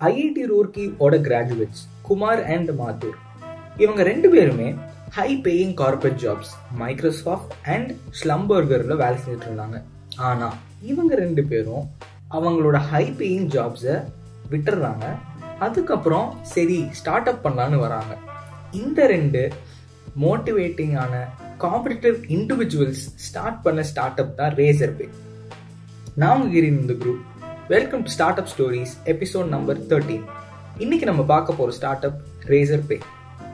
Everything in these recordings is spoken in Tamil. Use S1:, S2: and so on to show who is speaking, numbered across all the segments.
S1: ஐஐடி ரூர்கியோட கிராஜுவேட்ஸ் குமார் அண்ட் மாத்தூர் இவங்க ரெண்டு பேருமே high paying corporate jobs Microsoft and ஸ்லம்பர்கரில் வேலை செஞ்சுட்டு இருந்தாங்க ஆனால் இவங்க ரெண்டு பேரும் அவங்களோட ஹை பேயிங் ஜாப்ஸை விட்டுறாங்க அதுக்கப்புறம் சரி ஸ்டார்ட் அப் பண்ணலான்னு வராங்க இந்த ரெண்டு மோட்டிவேட்டிங்கான காம்படிட்டிவ் இண்டிவிஜுவல்ஸ் ஸ்டார்ட் பண்ண ஸ்டார்ட் அப் தான் ரேசர் பே நான் கிரின் இந்த group welcome to startup stories episode number thirteen இன்னைக்கு நம்ம பார்க்க போகிற startup Razorpay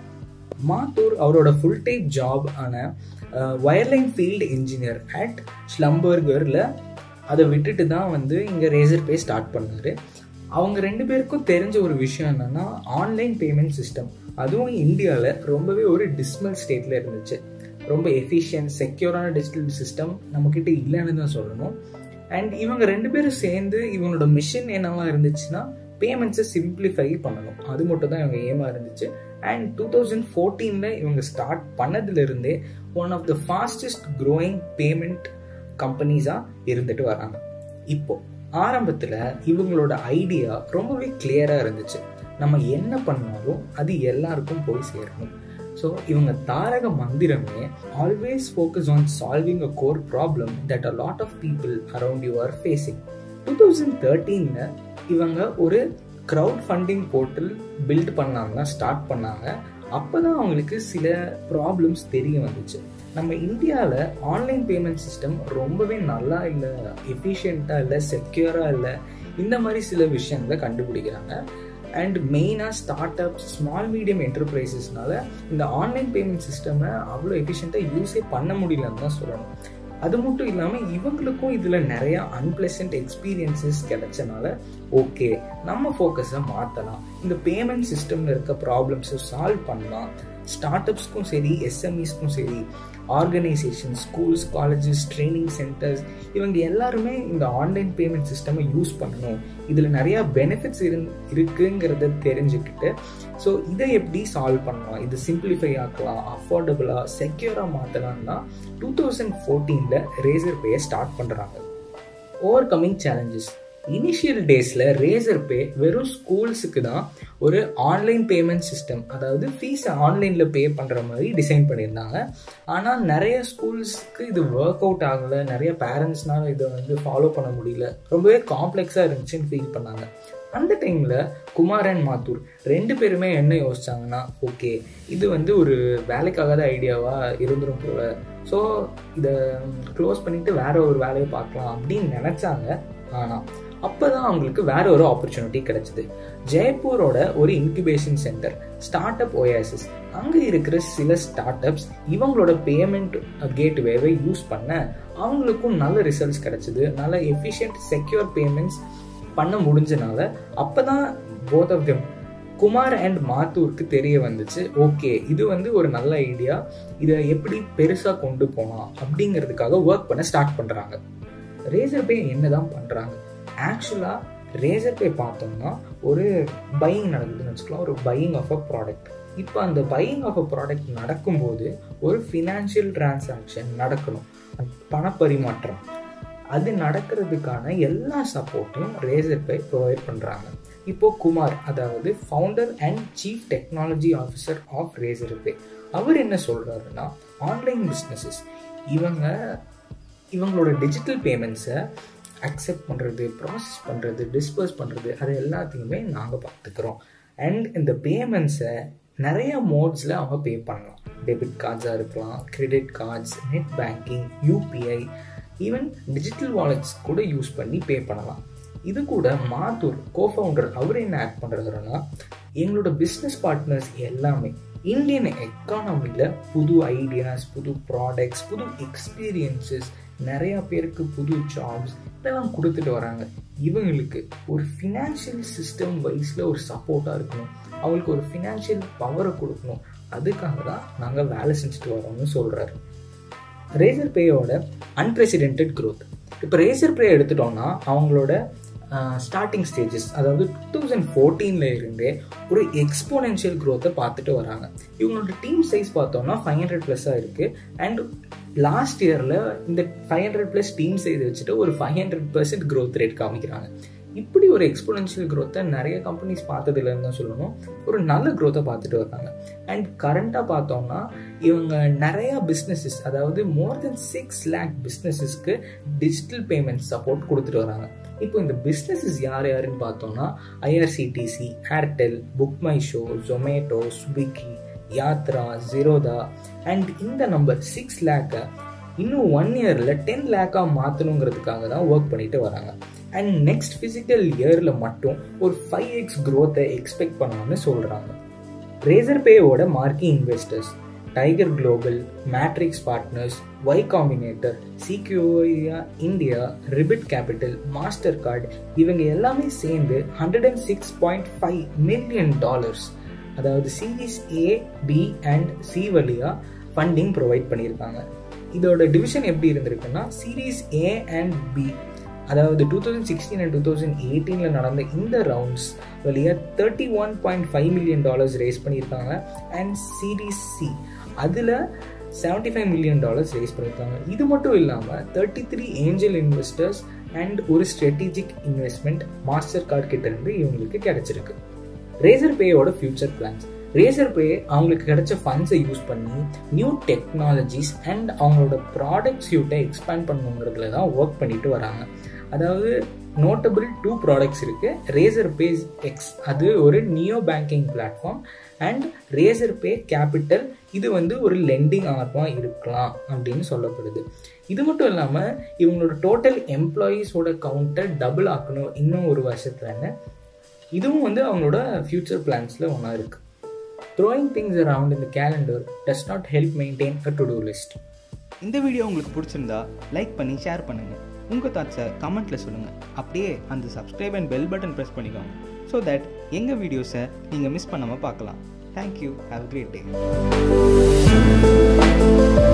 S1: Mathur அவரோட ஃபுல் டைம் ஜாப் ஆன வயர்லைன் ஃபீல்டு இன்ஜினியர் அட் ஸ்லம்பர்கரில் அதை விட்டுட்டு தான் வந்து இங்கே ரேசர் பே ஸ்டார்ட் பண்ணார் அவங்க ரெண்டு பேருக்கும் தெரிஞ்ச ஒரு விஷயம் என்னன்னா ஆன்லைன் பேமெண்ட் சிஸ்டம் அதுவும் இந்தியாவில் ரொம்பவே ஒரு டிஸ்மல் ஸ்டேட்டில் இருந்துச்சு ரொம்ப எஃபிஷியன்ட் செக்யூரான டிஜிட்டல் சிஸ்டம் நம்மக்கிட்ட இல்லைன்னு தான் சொல்லணும் அண்ட் இவங்க ரெண்டு பேரும் சேர்ந்து இவங்களோட மிஷன் என்னவா இருந்துச்சுன்னா பேமெண்ட்ஸை சிம்பிளிஃபை பண்ணணும் அது மட்டும் தான் இவங்க ஏமா இருந்துச்சு அண்ட் டூ தௌசண்ட் ஃபோர்டீனில் இவங்க ஸ்டார்ட் பண்ணதுலேருந்தே one of the fastest growing payment கம்பெனிஸாக இருந்துட்டு வராங்க இப்போ ஆரம்பத்தில் இவங்களோட ஐடியா ரொம்பவே கிளியராக இருந்துச்சு நம்ம என்ன பண்ணாலும் அது எல்லாருக்கும் போய் சேரணும் ஸோ இவங்க தாரக மந்திரமே always focus on solving a core problem that a lot of people around you are facing two thousand தேர்ட்டீனில் இவங்க ஒரு க்ரௌட் ஃபண்டிங் போர்ட்டல் பில்ட் பண்ணாங்கன்னா ஸ்டார்ட் பண்ணாங்க அப்போ தான் அவங்களுக்கு சில ப்ராப்ளம்ஸ் தெரிய வந்துச்சு நம்ம இந்தியாவில் ஆன்லைன் பேமெண்ட் சிஸ்டம் ரொம்பவே நல்லா இல்லை எஃபிஷியண்ட்டாக இல்லை செக்யூராக இல்லை இந்த மாதிரி சில விஷயங்களை கண்டுபிடிக்கிறாங்க அண்ட் மெயினாக ஸ்டார்ட் அப் ஸ்மால் மீடியம் என்டர்பிரைசஸ்னால இந்த ஆன்லைன் பேமெண்ட் சிஸ்டமை அவ்வளோ எஃபிஷியண்ட்டாக யூஸே பண்ண முடியலன்னு தான் சொல்லணும் அது மட்டும் இல்லாமல் இவங்களுக்கும் இதில் நிறையா அன்பிளசன்ட் எக்ஸ்பீரியன்சஸ் கிடைச்சனால ஓகே நம்ம ஃபோக்கஸை மாற்றலாம் இந்த பேமெண்ட் சிஸ்டமில் இருக்க ப்ராப்ளம்ஸை சால்வ் பண்ணலாம் ஸ்டார்ட் அப்ஸ்க்கும் சரி எஸ்எம்இஸ்க்கும் சரி organisation schools colleges training centres இவங்க எல்லாருமே இந்த ஆன்லைன் பேமெண்ட் சிஸ்டமை யூஸ் பண்ணணும் இதில் நிறையா பெனிஃபிட்ஸ் இரு இருக்குங்கிறத தெரிஞ்சுக்கிட்டு ஸோ இதை எப்படி சால்வ் பண்ணலாம் இது சிம்பிளிஃபை ஆக்கலாம் அஃபோர்டபுளாக செக்யூராக மாற்றலாம்னா டூ தௌசண்ட் ஃபோர்டீனில் ரேசர் பேயை ஸ்டார்ட் பண்ணுறாங்க ஓவர் கம்மிங் சேலஞ்சஸ் இனிஷியல் டேஸில் ரேசர் பே வெறும் ஸ்கூல்ஸுக்கு தான் ஒரு ஆன்லைன் பேமெண்ட் சிஸ்டம் அதாவது ஃபீஸை ஆன்லைனில் பே பண்ணுற மாதிரி டிசைன் பண்ணியிருந்தாங்க ஆனால் நிறைய ஸ்கூல்ஸ்க்கு இது ஒர்க் அவுட் ஆகலை நிறைய பேரண்ட்ஸ்னால இதை வந்து ஃபாலோ பண்ண முடியல ரொம்பவே காம்ப்ளெக்ஸாக இருந்துச்சுன்னு ஃபீல் பண்ணாங்க அந்த டைமில் குமார் அண்ட் மாத்தூர் ரெண்டு பேருமே என்ன யோசிச்சாங்கன்னா ஓகே இது வந்து ஒரு வேலைக்காகாத ஐடியாவாக இருந்துரும் போல ஸோ இதை க்ளோஸ் பண்ணிட்டு வேற ஒரு வேலையை பார்க்கலாம் அப்படின்னு நினச்சாங்க ஆனால் அப்போ தான் அவங்களுக்கு வேற ஒரு ஆப்பர்ச்சுனிட்டி கிடைச்சிது ஜெய்ப்பூரோட ஒரு incubation centre startup Oasis அங்கே இருக்கிற சில ஸ்டார்ட் அப்ஸ் இவங்களோட பேமெண்ட் கேட்வேவை யூஸ் பண்ண அவங்களுக்கும் நல்ல ரிசல்ட்ஸ் கிடைச்சிது நல்ல எஃபிஷியன்ட் செக்யூர் பேமெண்ட்ஸ் பண்ண முடிஞ்சனால அப்போ தான் both of them Kumar and மாத்தூருக்கு தெரிய வந்துச்சு ஓகே இது வந்து ஒரு நல்ல ஐடியா இதை எப்படி பெருசாக கொண்டு போகலாம் அப்படிங்கிறதுக்காக ஒர்க் பண்ண ஸ்டார்ட் பண்ணுறாங்க ரேசர் பே என்ன தான் பண்ணுறாங்க ஆக்சுவலாக ரேசர் பே பார்த்தோம்னா ஒரு பையிங் நடக்குதுன்னு வச்சுக்கலாம் ஒரு பையிங் ஆஃப் அ ப்ராடக்ட் இப்போ அந்த பையிங் ஆஃப் அ ப்ராடக்ட் நடக்கும்போது ஒரு ஃபினான்ஷியல் டிரான்சாக்ஷன் நடக்கணும் பணப்பரிமாற்றம் அது நடக்கிறதுக்கான எல்லா சப்போர்ட்டையும் ரேசர் பே ப்ரொவைட் பண்ணுறாங்க இப்போ குமார் அதாவது founder and chief technology officer of Razorpay அவர் என்ன சொல்கிறாருன்னா ஆன்லைன் பிஸ்னஸஸ் இவங்க இவங்களோட டிஜிட்டல் பேமெண்ட்ஸை அக்செப்ட் பண்ணுறது ப்ராசஸ் பண்ணுறது டிஸ்பர்ஸ் பண்ணுறது அது எல்லாத்தையுமே நாங்கள் பார்த்துக்கிறோம் அண்ட் இந்த பேமெண்ட்ஸை நிறைய மோட்ஸில் அவங்க பே பண்ணலாம் டெபிட் கார்ட்ஸாக இருக்கலாம் credit cards net banking UPI even digital wallets கூட யூஸ் பண்ணி பே பண்ணலாம் இது கூட மாத்தூர் கோஃபவுண்டர் அவர் என்ன ஆட் பண்ணுறதுனா எங்களோட பிஸ்னஸ் பார்ட்னர்ஸ் எல்லாமே இந்தியன் எக்கானமியில் புது ஐடியாஸ் புது ப்ராடக்ட்ஸ் புது எக்ஸ்பீரியன்சஸ் நிறைய பேருக்கு புது ஜாப்ஸ் இதெல்லாம் கொடுத்துட்டு வராங்க இவங்களுக்கு ஒரு ஃபினான்ஷியல் சிஸ்டம் வைஸில் ஒரு சப்போர்ட்டாக இருக்கணும் அவங்களுக்கு ஒரு ஃபினான்ஷியல் பவரை கொடுக்கணும் அதுக்காக தான் நாங்கள் வேலை செஞ்சுட்டு வரோம்னு சொல்கிறாரு ரேசர் பேயோட அன்பிரசிடென்டட் க்ரோத் இப்போ ரேசர் பே எடுத்துட்டோம்னா அவங்களோட ஸ்டார்டிங் ஸ்டேஜஸ் அதாவது டூ தௌசண்ட் ஃபோர்டீனில் இருந்தே ஒரு எக்ஸ்போனென்ஷியல் க்ரோத்தை பார்த்துட்டு வராங்க இவங்களோட டீம் சைஸ் பார்த்தோம்னா ஃபைவ் ஹண்ட்ரட் ப்ளஸ்ஸாக இருக்குது அண்ட் லாஸ்ட் இயரில் இந்த five hundred plus team size வச்சுட்டு ஒரு five hundred percent growth rate காமிக்கிறாங்க இப்படி ஒரு எக்ஸ்போனன்ஷியல் க்ரோத்தை நிறைய கம்பெனிஸ் பார்த்ததுலன்னு தான் சொல்லணும் ஒரு நல்ல க்ரோத்தை பார்த்துட்டு வர்றாங்க அண்ட் கரண்ட்டாக பார்த்தோம்னா இவங்க நிறையா பிஸ்னஸஸ் அதாவது மோர் தென் சிக்ஸ் லேக் பிஸ்னஸஸ்க்கு டிஜிட்டல் பேமெண்ட் சப்போர்ட் கொடுத்துட்டு வராங்க இப்போ இந்த பிஸ்னஸஸ் யார் யாருன்னு பார்த்தோம்னா IRCTC Airtel Book My Show Zomato Swiggy Yatra Zerodha and இந்த நம்பர் சிக்ஸ் லேக்கை இன்னும் ஒன் இயரில் டென் லேக்காக மாற்றணுங்கிறதுக்காக தான் ஒர்க் பண்ணிட்டு வராங்க அண்ட் நெக்ஸ்ட் ஃபிசிக்கல் இயரில் மட்டும் ஒரு ஃபைவ் எக்ஸ் க்ரோத்தை எக்ஸ்பெக்ட் பண்ணலாம்னு சொல்கிறாங்க ரேசர் பேயோட marquee investors Tiger Global Matrix Partners Y Combinator Sequoia India Ribbit Capital Mastercard இவங்க எல்லாமே சேர்ந்து hundred and six point five million dollars அதாவது series A B and C வழியாக ஃபண்டிங் ப்ரொவைட் பண்ணியிருக்காங்க இதோட டிவிஷன் எப்படி இருந்திருக்குன்னா சீரீஸ் ஏ அண்ட் பி அதாவது two thousand sixteen and two thousand எயிட்டீனில் நடந்த இந்த ரவுண்ட்ஸ் வழியாக thirty one point five million dollars raise பண்ணியிருக்காங்க அண்ட் சீரீஸ் சி அதில் seventy five million dollars raise பண்ணியிருக்காங்க இது மட்டும் இல்லாமல் thirty three angel investors and ஒரு ஸ்ட்ராட்டஜிக் இன்வெஸ்ட்மெண்ட் மாஸ்டர் கார்டு கிட்ட இருந்து இவங்களுக்கு கிடைச்சிருக்கு ரேசர் பேயோட ஃபியூச்சர் பிளான்ஸ் ரேசர் பே அவங்களுக்கு கிடைச்ச ஃபண்ட்ஸை யூஸ் பண்ணி நியூ டெக்னாலஜிஸ் அண்ட் அவங்களோட ப்ராடக்ட் சூட்டை எக்ஸ்பேண்ட் பண்ணுங்கிறதுல தான் ஒர்க் பண்ணிட்டு வராங்க அதாவது நோட்டபிள் டூ ப்ராடக்ட்ஸ் இருக்குது ரேசர் பே எக்ஸ் அது ஒரு neo banking platform and Razorpay Capital இது வந்து ஒரு லெண்டிங் ஆர்மாக இருக்கலாம் அப்படின்னு சொல்லப்படுது இது மட்டும் இல்லாமல் இவங்களோட டோட்டல் எம்ப்ளாயீஸோட கவுண்ட்டை டபுள் ஆக்கணும் இன்னும் ஒரு வருஷத்துலன்னு இதுவும் வந்து அவங்களோட ஃப்யூச்சர் பிளான்ஸில் ஒன்றா இருக்குது த்ரோயிங் திங்ஸ் அரவுண்ட் இந்த calendar does not help maintain a to do list
S2: இந்த வீடியோ உங்களுக்கு பிடிச்சிருந்தா லைக் பண்ணி ஷேர் பண்ணுங்கள் உங்கள் தாட்ஸை கமெண்ட்டில் சொல்லுங்கள் அப்படியே அந்த subscribe and bell button press பண்ணிக்கோங்க ஸோ தட் எங்கள் வீடியோஸை நீங்கள் மிஸ் பண்ணாமல் பார்க்கலாம் தேங்க்யூ ஹாவ் கிரேட் டே